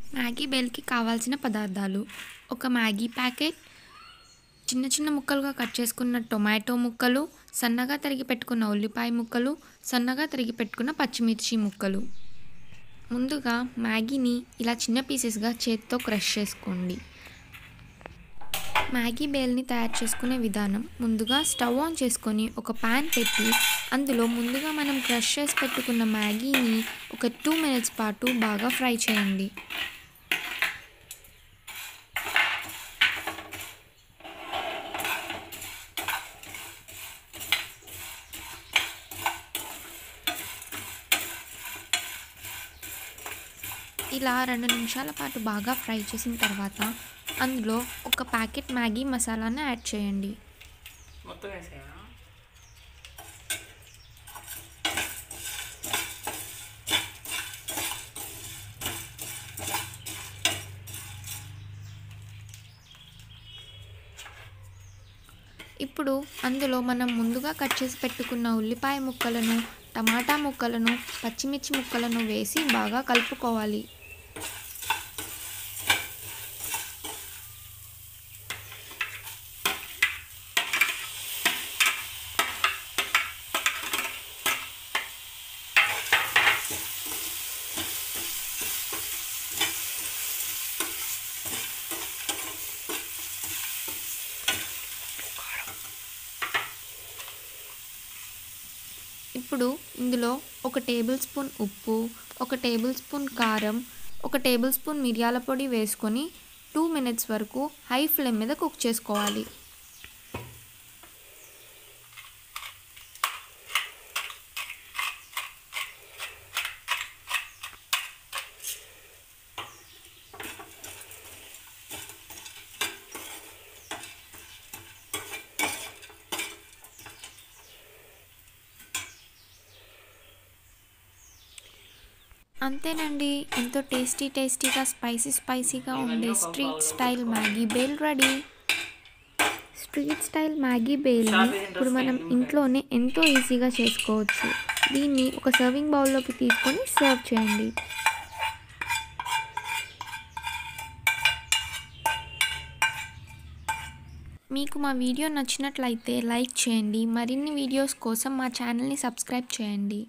Maggi బేల్కి కావాల్సిన పదార్థాలు ఒక మ్యాగీ ప్యాకెట్ చిన్న చిన్న ముక్కలుగా కట్ చేసుకున్న టొమాటో ముక్కలు సన్నగా తరిగి పెట్టుకున్న ఉల్లిపాయ ముక్కలు సన్నగా తరిగి పెట్టుకున్న పచ్చిమిర్చి ముక్కలు ముందుగా మ్యాగీని ఇలా చిన్న పీసెస్గా చేతితో క్రష్ చేసుకోండి మ్యాగీ బేల్ని తయారు చేసుకునే విధానం ముందుగా స్టవ్ ఆన్ చేసుకొని ఒక ప్యాన్ పెట్టి అందులో ముందుగా మనం క్రష్ చేసి పెట్టుకున్న మ్యాగీని ఒక టూ మినిట్స్ పాటు బాగా ఫ్రై చేయండి ఇలా రెండు నిమిషాల పాటు బాగా ఫ్రై చేసిన తర్వాత అందులో ఒక ప్యాకెట్ మ్యాగీ మసాలాను యాడ్ చేయండి మొత్తం వేసేయా ఇప్పుడు అందులో మనం ముందుగా కట్ చేసి పెట్టుకున్న ఉల్లిపాయ ముక్కలను టమాటా ముక్కలను పచ్చిమిర్చి ముక్కలను వేసి బాగా కలుపుకోవాలి ఇప్పుడు ఇందులో ఒక టేబుల్ స్పూన్ ఉప్పు ఒక టేబుల్ స్పూన్ కారం ఒక టేబుల్ స్పూన్ మిరియాల పొడి వేసుకొని టూ మినిట్స్ వరకు హై ఫ్లేమ్ మీద కుక్ చేసుకోవాలి అంతేనండి ఎంతో టేస్టీ టేస్టీగా స్పైసీ స్పైసీగా ఉండే street style Maggi bhel ready street style Maggi బేల్ని ఇప్పుడు మనం ఇంట్లోనే ఎంతో ఈజీగా చేసుకోవచ్చు దీన్ని ఒక సర్వింగ్ బౌల్లోకి తీసుకొని సర్వ్ చేయండి మీకు మా వీడియో నచ్చినట్లయితే లైక్ చేయండి మరిన్ని వీడియోస్ కోసం మా ఛానల్ని సబ్స్క్రైబ్ చేయండి